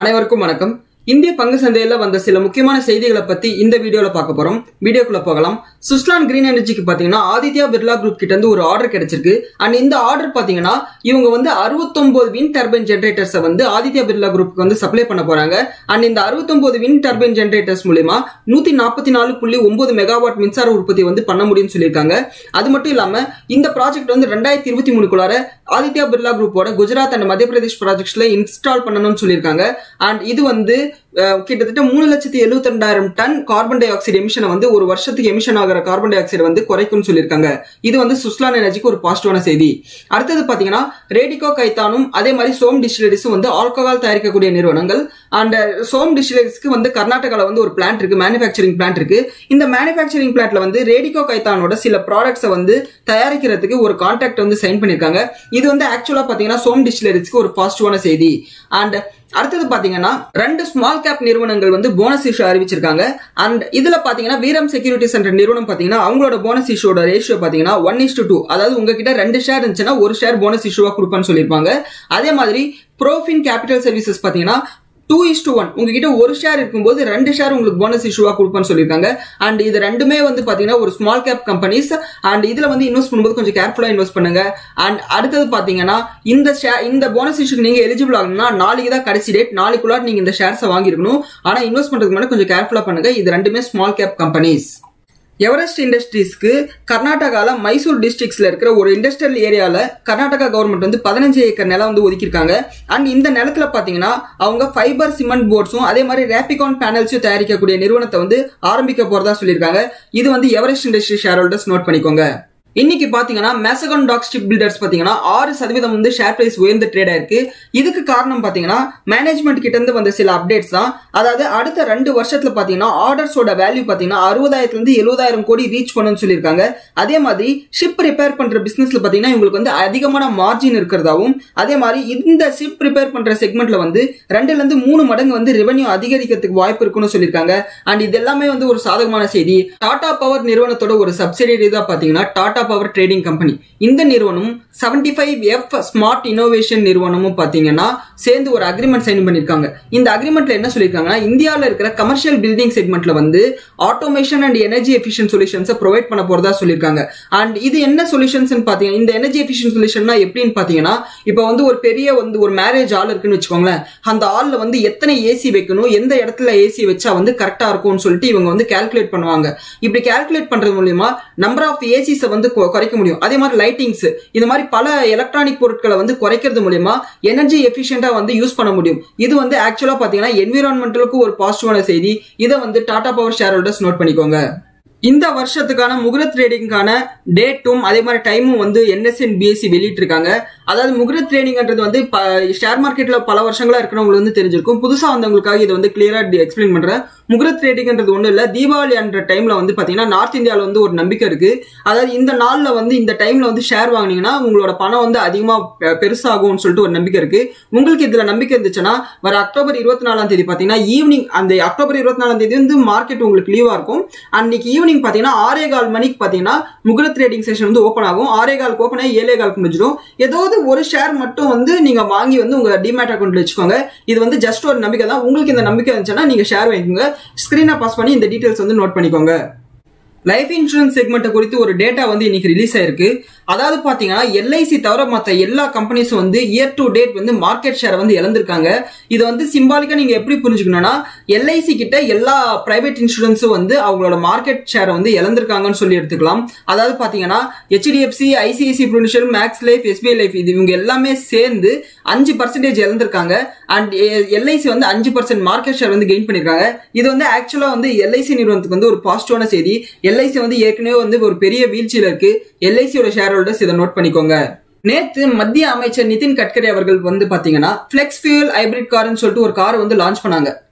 அனைவருக்கும் வணக்கம் இந்திய பங்கு சந்தையில வந்த சில முக்கியமான செய்திகளை பத்தி இந்த வீடியோல பார்க்க போறோம் வீடியோக்குள்ள போகலாம் சுஸ்லான் கிரீன் எனர்ஜிக்கு பாத்தீங்கன்னா ஆதித்யா பிர்லா குரூப் கிட்ட இருந்து ஒரு ஆர்டர் கிடைச்சிருக்கு அண்ட் இந்த ஆர்டர் பாத்தீங்கன்னா இவங்க வந்து 69 வின் டர்பைன் ஜெனரேட்டர்ஸை வந்து ஆதித்யா பிர்லா குரூப்புக்கு வந்து சப்ளை பண்ண போறாங்க அண்ட் இந்த 69 வின் டர்பைன் ஜெனரேட்டர்ஸ் மூலியமா நூத்தி நாற்பத்தி நாலு புள்ளி ஒன்பது மெகாவாட் மின்சார உற்பத்தி வந்து பண்ண முடியும்னு சொல்லியிருக்காங்க அது மட்டும் இல்லாம இந்த ப்ராஜெக்ட் வந்து ரெண்டாயிரத்தி இருபத்தி மூணுக்குள்ளார ஆதித்யா பிர்லா குரூப்போட குஜராத் அண்ட் மத்திய பிரதேஷ் ப்ராஜெக்ட்ஸ்ல இன்ஸ்டால் பண்ணணும்னு சொல்லியிருக்காங்க அண்ட் இது வந்து அஹ், கிட்டத்தட்ட மூணு லட்சத்தி எழுபத்தி ரெண்டாயிரம் டன் கார்பன் டை ஆக்சைடு எமிஷனை வந்து ஒரு வருஷத்துக்கு எமிஷன் ஆகிற கார்பன் டை ஆக்சைடு வந்து குறைக்கும்னு சொல்லியிருக்காங்க இது வந்து சுஸ்லான் எனர்ஜிக்கு ஒரு பாசிட்டிவான செய்தி அடுத்தது பாத்தீங்கன்னா ரேடிகோ கைத்தானும் அதே மாதிரி சோம் டிஸ்டிலரிஸும் வந்து ஆல்கஹால் தயாரிக்கக்கூடிய நிறுவனங்கள் அண்ட் சோம் டிஸ்டிலரிஸ்க்கு வந்து கர்நாடகால வந்து ஒரு பிளான்ட் இருக்கு மேனுஃபேக்சரிங் பிளான்ட் இருக்கு இந்த மேனுஃபேக்சரிங் பிளான்ட்ல வந்து ரேடிகோ கைத்தானோட சில ப்ராடக்ட்ஸை வந்து தயாரிக்கிறதுக்கு ஒரு கான்ட்ராக்ட் வந்து சைன் பண்ணிருக்காங்க இது வந்து ஆக்சுவலா பாத்தீங்கன்னா சோம் டிஸ்டிலரிஸ்க்கு ஒரு பாசிட்டிவான செய்தி அண்ட் அடுத்தது பாத்தீங்கன்னா ரெண்டு ஸ்மால் கேப் நிறுவனங்கள் வந்து போனஸ் இஷ்யூ அறிவிச்சிருக்காங்க அண்ட் இதுல பாத்தீங்கன்னா வீரம் செக்யூரிட்டிஸ் என்ற நிறுவனம் பாத்தீங்கன்னா அவங்களோட போனஸ் இஷ்யூட ரேஷியோ பாத்தீங்கன்னா ஒன் இஸ் டூ அதாவது உங்ககிட்ட ரெண்டு ஷேர் இருந்துச்சுன்னா ஒரு ஷேர் போனஸ் இஷ்யூவா கொடுப்பான்னு சொல்லியிருப்பாங்க அதே மாதிரி ப்ரோஃபின் கேபிட்டல் சர்வீசஸ் பாத்தீங்கன்னா டூ இஸ் டூ ஒன் உங்ககிட்ட ஒரு ஷேர் இருக்கும்போது ரெண்டு ஷேர் உங்களுக்கு போனஸ் இஷ்யூவா கொடுப்பேன்னு சொல்லியிருக்காங்க அண்ட் இது ரெண்டுமே வந்து பாத்தீங்கன்னா ஒரு ஸ்மால் கேப் கம்பெனிஸ் அண்ட் இதுல வந்து இன்வெஸ்ட் பண்ணும்போது கொஞ்சம் கேர்ஃபுல்லா இன்வெஸ்ட் பண்ணுங்க அண்ட் அடுத்தது பாத்தீங்கன்னா இந்த ஷேர் இந்த போனஸ் இஷ்யூக்கு நீங்க எலிஜிபிள் ஆகணும்னா நாளைக்கு தான் கடைசி டேட் நாளைக்குள்ள நீங்க இந்த ஷேர்ஸை வாங்கிருக்கணும் ஆனா இன்வெஸ்ட் பண்றதுக்கு முன்னாடி கொஞ்சம் கேர்ஃபுல்லா பண்ணுங்க இது ரெண்டுமே ஸ்மால் கேப் கம்பெனிஸ் எவரெஸ்ட் இண்டஸ்ட்ரீஸ்க்கு கர்நாடகால மைசூர் டிஸ்ட்ரிக்ட்ஸ்ல இருக்கிற ஒரு இண்டஸ்ட்ரியல் ஏரியால கர்நாடகா கவர்மெண்ட் வந்து பதினஞ்சு ஏக்கர் நிலம் வந்து ஒதுக்கியிருக்காங்க அண்ட் இந்த நிலத்துல பாத்தீங்கன்னா அவங்க ஃபைபர் சிமெண்ட் போர்ட்ஸும் அதே மாதிரி ரேபிகான் பேனல்ஸும் தயாரிக்கக்கூடிய நிறுவனத்தை வந்து ஆரம்பிக்க போறதா சொல்லியிருக்காங்க இது வந்து Everest industry share holders note பண்ணிக்கோங்க இன்னைக்கு பாத்தீங்கன்னா மேசகான் டாக் ஸ்டிப் பில்டர்ஸ் பாத்தீங்கன்னா ஆறு சதவீதம் வந்து ஷேர் பிரைஸ் உயர்ந்து ட்ரேட் ஆயிருக்கு இதுக்கு காரணம் பாத்தீங்கன்னா மேனேஜ்மெண்ட் கிட்ட இருந்து வந்த சில அப்டேட்ஸ் தான் அதாவது அடுத்த ரெண்டு வருஷத்துல பாத்தீங்கன்னா ஆர்டர்ஸோட வேல்யூ பாத்தீங்கன்னா அறுபதாயிரத்துல இருந்து எழுபதாயிரம் கோடி ரீச் பண்ணணும்னு சொல்லியிருக்காங்க அதே மாதிரி ஷிப் ரிப்பேர் பண்ற பிசினஸ்ல பாத்தீங்கன்னா இவங்களுக்கு வந்து அதிகமான மார்ஜின் இருக்கிறதாவும் அதே மாதிரி இந்த ஷிப் ரிப்பேர் பண்ற செக்மெண்ட்ல வந்து ரெண்டுல இருந்து மூணு மடங்கு வந்து ரெவன்யூ அதிகரிக்கிறதுக்கு வாய்ப்பு இருக்குன்னு சொல்லியிருக்காங்க அண்ட் இது எல்லாமே வந்து ஒரு சாதகமான செய்தி டாடா பவர் நிறுவனத்தோட ஒரு சப்சிடரி தான் பாத்தீங்கன்னா டாடா பவர் ட்ரேடிங் கம்பெனி இந்த நிறுவனம் 75 ஃபைவ் எஃப் ஸ்மார்ட் இனோவேஷன் நிறுவனமும் பாத்தீங்கன்னா சேர்ந்து ஒரு அக்ரிமெண்ட் சைன் பண்ணிருக்காங்க இந்த அக்ரிமெண்ட்ல என்ன சொல்லியிருக்காங்கன்னா இந்தியாவில் இருக்கிற கமர்ஷியல் பில்டிங் செக்மெண்ட்ல வந்து ஆட்டோமேஷன் அண்ட் எனர்ஜி எஃபிஷியன் சொல்யூஷன்ஸை ப்ரொவைட் பண்ண போறதா சொல்லியிருக்காங்க அண்ட் இது என்ன சொல்யூஷன்ஸ் பாத்தீங்கன்னா இந்த எனர்ஜி எஃபிஷியன் சொல்யூஷன்னா எப்படின்னு பாத்தீங்கன்னா இப்போ வந்து ஒரு பெரிய வந்து ஒரு மேரேஜ் ஆள் இருக்குன்னு வச்சுக்கோங்களேன் அந்த ஆள்ல வந்து எத்தனை ஏசி வைக்கணும் எந்த இடத்துல ஏசி வச்சா வந்து கரெக்டா இருக்கும்னு சொல்லிட்டு இவங்க வந்து கால்குலேட் பண்ணுவாங்க இப்படி கால்குலேட் பண்றது மூலியமா நம்பர் ஆஃப் ஏசிஸை வந்து கொ- குறைக்க முடியும் அதே மாதிரி லைட்டிங்ஸ் இந்த மாதிரி பல எலக்ட்ரானிக் பொருட்களை வந்து குறைக்கிறது மூலியமா எனர்ஜி எஃபிஷியண்டா வந்து யூஸ் பண்ண முடியும் இது வந்து ஆக்சுவலா பாத்தீங்கன்னா என்விரான்மெண்டலுக்கு ஒரு பாசிட்டிவான செய்தி இதை வந்து Tata power share holders note பண்ணிக்கோங்க இந்த வருஷத்துக்கான முகுரத் ட்ரேடிங்கான டேட்டும் அதே மாதிரி டைமும் வந்து என்எஸ்என் பிஎஸ்சி வெளியிட்டிருக்காங்க அதாவது முகுரத் ட்ரேடிங்ன்றது வந்து ஷேர் மார்க்கெட்ல பல வருஷங்களா இருக்கிறவங்களுக்கு வந்து தெரிஞ்சிருக்கும் புதுசா வந்தவங்களுக்காக இதை வந்து கிளியரா எக்ஸ்பிளைன் பண்றேன் முகுரத் ட்ரேடிங்ன்றது ஒண்ணு இல்ல தீபாவளி என்ற டைம்ல வந்து பாத்தீங்கன்னா நார்த் இந்தியால வந்து ஒரு நம்பிக்கை இருக்கு அதாவது இந்த நாள்ல வந்து இந்த டைம்ல வந்து ஷேர் வாங்குனீங்கன்னா உங்களோட பணம் வந்து அதிகமா பெ- பெருசாகும்னு சொல்லிட்டு ஒரு நம்பிக்கை இருக்கு உங்களுக்கு இதுல நம்பிக்கை இருந்துச்சுன்னா வர அக்டோபர் இருபத்தி நாலாம் தேதி பாத்தீங்கன்னா ஈவினிங் அந்த அக்டோபர் இருபத்தி நாலாம் தேதி வந்து மார்க்கெட் உங்களுக்கு லீவா இருக்கும் அன்னைக்கு ஈவினிங் பாத்தீங்கன்னா ஆறே கால் மணிக்கு பாத்தீங்கன்னா முகுரத் ட்ரேடிங் செஷன் வந்து ஓப்பன் ஆகும் ஆறே காலுக்கு ஓப்பன் ஆகி ஏழே காலுக்கு முடிஞ்சிடும் ஏதாவது ஒரு ஷேர் மட்டும் வந்து நீங்க வாங்கி வந்து உங்க டிமேட் அக்கௌண்ட்ல வச்சுக்கோங்க இது வந்து ஜஸ்ட் ஒரு நம்பிக்கை தான் உங்களுக்கு இந்த நம்பிக்கை இருந்துச்சுன்னா நீங்க ஷேர் வாங்கிக்கோங்க ஸ்கிரீனை பாஸ் பண்ணி இந்த டீடைல்ஸ் வந்து நோட் பண்ணிக்கோங்க லைஃப் இன்சூரன்ஸ் செக்மெண்ட் குறித்து ஒரு டேட்டா வந்து இன்னைக்கு ரிலீஸ் ஆயிருக்கு அதாவது பாத்தீங்கன்னா எல்ஐசி தவிர மத்த எல்லா கம்பெனிஸும் வந்து இயர் டு டேட் வந்து மார்க்கெட் ஷேர் வந்து இழந்திருக்காங்க இது வந்து சிம்பாலிக்கா நீங்க எப்படி புரிஞ்சுக்கணும்னா எல்ஐசி கிட்ட எல்லா பிரைவேட் இன்சூரன்ஸும் வந்து அவங்களோட மார்க்கெட் ஷேரை வந்து இழந்திருக்காங்கன்னு சொல்லி எடுத்துக்கலாம் அதாவது பாத்தீங்கன்னா HDFC ICICI prudential max life SBI life இது இவங்க எல்லாமே சேர்ந்து அஞ்சு பர்சன்டேஜ் இழந்திருக்காங்க அண்ட் எல்ஐசி வந்து அஞ்சு பர்சன்ட் மார்க்கெட் ஷேர் வந்து கெயின் பண்ணிருக்காங்க இது வந்து ஆக்சுவலா வந்து எல்ஐசி நிறுவனத்துக்கு வந்து ஒரு பாசிட்டிவான செய்தி எல்ஐசி வந்து ஏற்கனவே வந்து ஒரு பெரிய வீழ்ச்சியில இருக்கு எல்ஐசியோட ஷேர் ஹோல்டர்ஸ் இதை நோட் பண்ணிக்கோங்க நேத்து மத்திய அமைச்சர் நிதின் கட்கரி அவர்கள் வந்து பாத்தீங்கன்னா பிளெக்ஸ் ஃபியூல் ஹைபிரிட் கார்னு சொல்லிட்டு ஒரு கார் வந்து லான்ச் பண்ணாங்க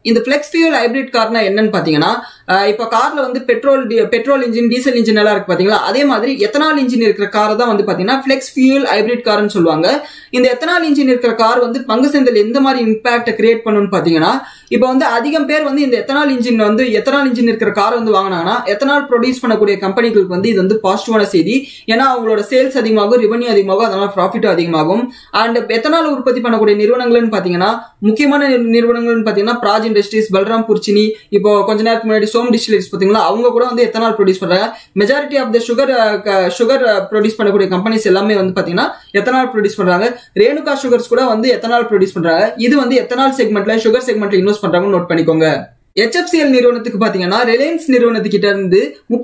இந்த ஃபிளெக்ஸ் ஃபியூல் ஹைபிரிட் கார்னா என்னன்னு பாத்தீங்கன்னா அஹ் இப்ப கார்ல வந்து petrol petrol engine diesel engine எல்லாம் இருக்கு பாத்தீங்களா அதே மாதிரி எத்தனால் இன்ஜின் இருக்கிற காரை தான் வந்து பாத்தீங்கன்னா ஃபிளெக்ஸ் ஃபியூல் ஹைபிரிட் கார்னு சொல்லுவாங்க இந்த எத்தனால் இன்ஜின் இருக்கிற கார் வந்து பங்கு சந்தையில் எந்த மாதிரி இம்பாக்ட் கிரியேட் பண்ணுன்னு பாத்தீங்கன்னா இப்போ வந்து அதிகம் பேர் வந்து இந்த எத்தனால் இன்ஜின் வந்து எத்தனால் இன்ஜின் இருக்கிற கார் வந்து வாங்கினாங்கன்னா எத்தனால் ப்ரொடியூஸ் பண்ணக்கூடிய கம்பெனிகளுக்கு வந்து இது வந்து பாசிட்டிவான செய்தி ஏன்னா அவங்களோட சேல்ஸ் அதிகமாகும் ரெவன்யூ அதிகமாகும் அதனால ப்ராஃபிட்டும் அதிகமாகும் அண்ட் எத்தனால் உற்பத்தி பண்ணக்கூடிய நிறுவனங்கள்னு பாத்தீங்கன்னா முக்கியமான நிறு- நிறுவனங்கள்னு பாத்தீங்கன்னா பிராஜ் இண்டஸ்ட்ரீஸ் பல்ராம் புர்ச்சினி இப்போ கொஞ்ச நேரத்துக்கு முன்னாடி சோம் டிஸ்டிலரிஸ் பாத்தீங்களா அவங்க கூட வந்து எத்தனால் ப்ரொடியூஸ் பண்றாங்க majority of the sugar sugar produce பண்ணக்கூடிய கம்பெனிஸ் எல்லாமே வந்து பாத்தீங்கன்னா எத்தனால் ப்ரொடியூஸ் பண்றாங்க ரேணுகா சுகர்ஸ் கூட வந்து எத்தனால் ப்ரொடியூஸ் பண்றாங்க இது வந்து எத்தனால் செக்மெண்ட்ல சுகர் செக்மெண்ட்ல இன்வெஸ்ட் பண்றாங்கன்னு நோட் பண்ணிக்கோங்க HFCL நிறுவனத்துக்கு பாத்தீங்கன்னா ரிலையன்ஸ் நிறுவனத்துக்கிட்ட இருந்து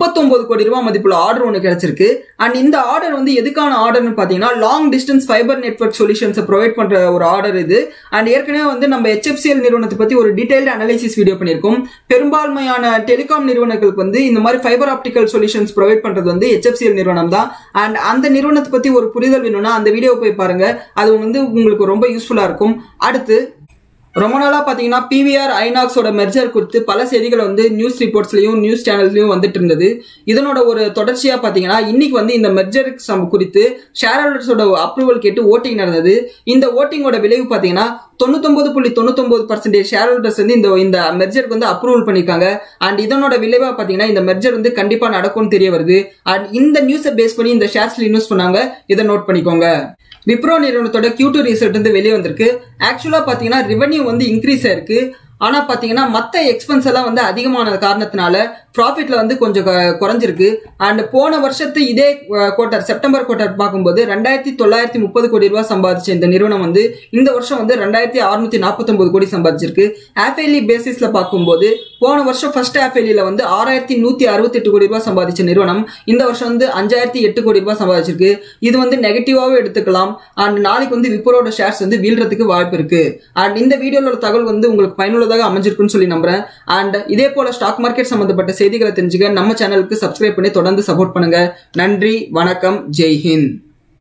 39 கோடி ரூபாய் மதிப்புள்ள ஆர்டர் ஒன்று கிடைச்சிருக்கு அண்ட் இந்த ஆர்டர் வந்து எதுக்கான ஆர்டர்னு பாத்தீங்கன்னா long distance fibre network solutions provide பண்ற ஒரு ஆர்டர் இது அண்ட் ஏற்கனவே வந்து நம்ம HFCL நிறுவனத்தை பத்தி ஒரு டீடைல்டு அனலைசிஸ் வீடியோ பண்ணியிருக்கோம் பெரும்பான்மையான டெலிகாம் நிறுவனங்களுக்கு வந்து இந்த மாதிரி ஃபைபர் ஆப்டிக்கல் சொல்யூஷன்ஸ் ப்ரொவைட் பண்றது வந்து HFCL நிறுவனம் தான் அண்ட் அந்த நிறுவனத்தை பத்தி ஒரு புரிதல் வேணும்னா அந்த வீடியோ போய் பாருங்க அது வந்து உங்களுக்கு ரொம்ப யூஸ்ஃபுல்லா இருக்கும் அடுத்து ரொம்ப நாளா பாத்தீங்கன்னா பிவிஆர் ஐநாக்ஸோட மெர்ஜர் குறித்து பல செய்திகள் வந்து நியூஸ் ரிப்போர்ட்ஸ்லயும் நியூஸ் சேனல்ஸ்லயும் வந்துட்டு இருந்தது இதனோட ஒரு தொடர்ச்சியா பாத்தீங்கன்னா இன்னைக்கு வந்து இந்த மெர்ஜர் குறித்து ஷேர் ஹோல்டர்ஸோட அப்ரூவல் கேட்டு ஓட்டிங் நடந்தது இந்த ஓட்டிங்கோட விளைவு பாத்தீங்கன்னா தொண்ணூத்தொன்பது புள்ளி தொண்ணூத்தொன்பது பர்சன்டேஜ் ஷேர் ஹோல்டர்ஸ் வந்து இந்த இந்த மெர்ஜருக்கு வந்து அப்ரூவல் பண்ணிருக்காங்க அண்ட் இதனோட விளைவா பாத்தீங்கன்னா இந்த மெர்ஜர் வந்து கண்டிப்பா நடக்கும்னு தெரிய வருது அண்ட் இந்த நியூஸை பேஸ் பண்ணி இந்த ஷேர்ஸ்ல இன்வெஸ்ட் பண்ணாங்க இதை நோட் பண்ணிக்கோங்க விப்ரோ நிறுவனத்தோட Q2 டூ ரிசல்ட் வந்து வெளியே வந்திருக்கு ஆக்சுவலா பாத்தீங்கன்னா ரெவென்யூ வந்து இன்க்ரீஸ் ஆயிருக்கு ஆனா பாத்தீங்கன்னா மத்த எக்ஸ்பென்ஸ் எல்லாம் வந்து அதிகமான காரணத்தினால ப்ராஃபிட்ல வந்து கொஞ்சம் கு- குறைஞ்சிருக்கு அண்ட் போன வருஷத்து இதே குவார்டர் செப்டம்பர் குவார்டர் பார்க்கும்போது ரெண்டாயிரத்தி தொள்ளாயிரத்தி முப்பது கோடி ரூபாய் சம்பாதிச்ச இந்த நிறுவனம் வந்து இந்த வருஷம் வந்து ரெண்டாயிரத்தி அறுநூத்தி நாற்பத்தொன்பது கோடி சம்பாதிச்சிருக்கு ஆஃபேலி பேசிஸ்ல பார்க்கும்போது போன வருஷம் ஃபர்ஸ்ட் ஆஃபேலியில வந்து ஆறாயிரத்தி நூத்தி அறுபத்தி எட்டு கோடி ரூபாய் சம்பாதிச்ச நிறுவனம் இந்த வருஷம் வந்து அஞ்சாயிரத்தி எட்டு கோடி ரூபாய் சம்பாதிச்சிருக்கு இது வந்து நெகட்டிவாவே எடுத்துக்கலாம் அண்ட் நாளைக்கு வந்து விப்ரோட ஷேர்ஸ் வந்து வீழ்றதுக்கு வாய்ப்பு இருக்கு அண்ட் இந்த வீடியோல தகவல் வந்து உங்களுக்கு பயனுள்ளதாக அமைஞ்சிருக்குன்னு சொல்லி நம்புறேன் அண்ட் இதே போல ஸ்டாக் மார்க்கெட் சம்பந்தப்பட்ட செய்திகளை தெரிஞ்சுக்க நம்ம சேனலுக்கு சப்ஸ்கிரைப் பண்ணி தொடர்ந்து சப்போர்ட் பண்ணுங்க நன்றி வணக்கம் ஜெய் ஹிந்த்